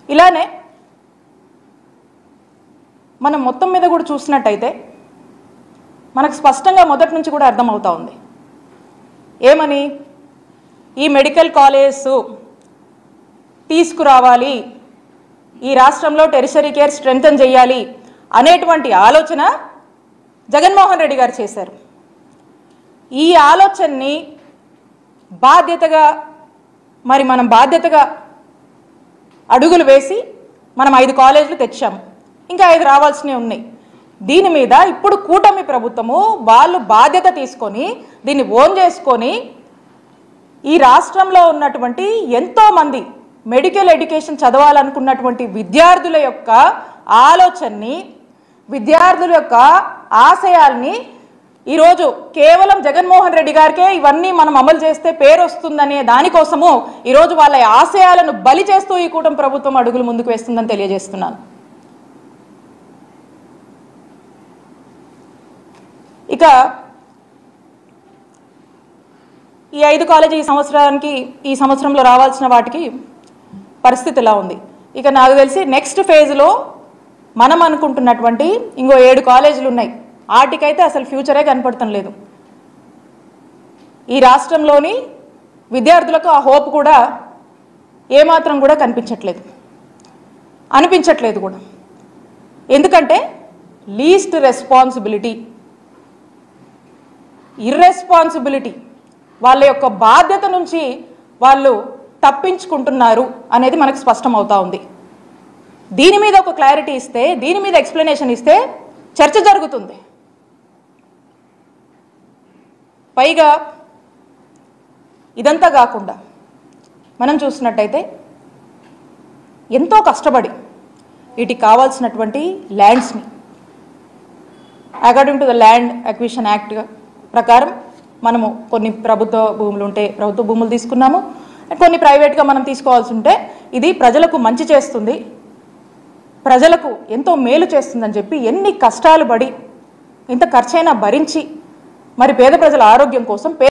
ఇలానే మనం మొత్తం మీద కూడా చూసినట్టయితే మనకు స్పష్టంగా మొదటి నుంచి కూడా అర్థమవుతా ఉంది ఏమని ఈ మెడికల్ కాలేజెస్ తీసుకురావాలి ఈ రాష్ట్రంలో టెరిషరీ కేర్ స్ట్రెంగ్తన్ చేయాలి అనేటువంటి ఆలోచన జగన్మోహన్ రెడ్డి గారు చేశారు ఈ ఆలోచనని బాధ్యతగా మరి మనం బాధ్యతగా అడుగులు వేసి మనం ఐదు కాలేజీలు తెచ్చాము ఇంకా ఐదు రావాల్సినవి ఉన్నాయి దీని మీద ఇప్పుడు కూటమి ప్రభుత్వము వాళ్ళు బాధ్యత తీసుకొని దీన్ని ఓన్ చేసుకొని ఈ రాష్ట్రంలో ఉన్నటువంటి ఎంతో మంది మెడికల్ ఎడ్యుకేషన్ చదవాలనుకున్నటువంటి విద్యార్థుల యొక్క ఆలోచనని విద్యార్థుల యొక్క ఆశయాల్ని ఈరోజు కేవలం జగన్మోహన్ రెడ్డి గారికే ఇవన్నీ మనం అమలు చేస్తే పేరు వస్తుందనే దానికోసము ఈరోజు వాళ్ళ ఆశయాలను బలి చేస్తూ ఈ కూటమి ప్రభుత్వం అడుగులు ముందుకు వేస్తుందని తెలియజేస్తున్నాను ఇక ఈ ఐదు కాలేజీ ఈ సంవత్సరానికి ఈ సంవత్సరంలో రావాల్సిన వాటికి పరిస్థితి ఇలా ఉంది ఇక నాకు తెలిసి నెక్స్ట్ ఫేజ్లో మనం అనుకుంటున్నటువంటి ఇంకో ఏడు కాలేజీలు ఉన్నాయి వాటికైతే అసలు ఫ్యూచరే కనపడటం లేదు ఈ రాష్ట్రంలోని విద్యార్థులకు ఆ హోప్ కూడా ఏమాత్రం కూడా కనిపించట్లేదు అనిపించట్లేదు కూడా ఎందుకంటే లీస్ట్ రెస్పాన్సిబిలిటీ ఇర్రెస్పాన్సిబిలిటీ వాళ్ళ యొక్క బాధ్యత నుంచి వాళ్ళు తప్పించుకుంటున్నారు అనేది మనకు స్పష్టమవుతా ఉంది దీని మీద ఒక క్లారిటీ ఇస్తే దీని మీద ఎక్స్ప్లెనేషన్ ఇస్తే చర్చ జరుగుతుంది పైగా ఇదంతా కాకుండా మనం చూసినట్టయితే ఎంతో కష్టపడి వీటికి కావాల్సినటువంటి ల్యాండ్స్ని according to the land acquisition act ప్రకారం మనము కొన్ని ప్రభుత్వ భూములు ఉంటే ప్రభుత్వ భూములు తీసుకున్నాము కొన్ని ప్రైవేట్గా మనం తీసుకోవాల్సి ఉంటే ఇది ప్రజలకు మంచి చేస్తుంది ప్రజలకు ఎంతో మేలు చేస్తుందని చెప్పి ఎన్ని కష్టాలు పడి ఇంత ఖర్చైనా భరించి మరి పేద ప్రజల ఆరోగ్యం కోసం పే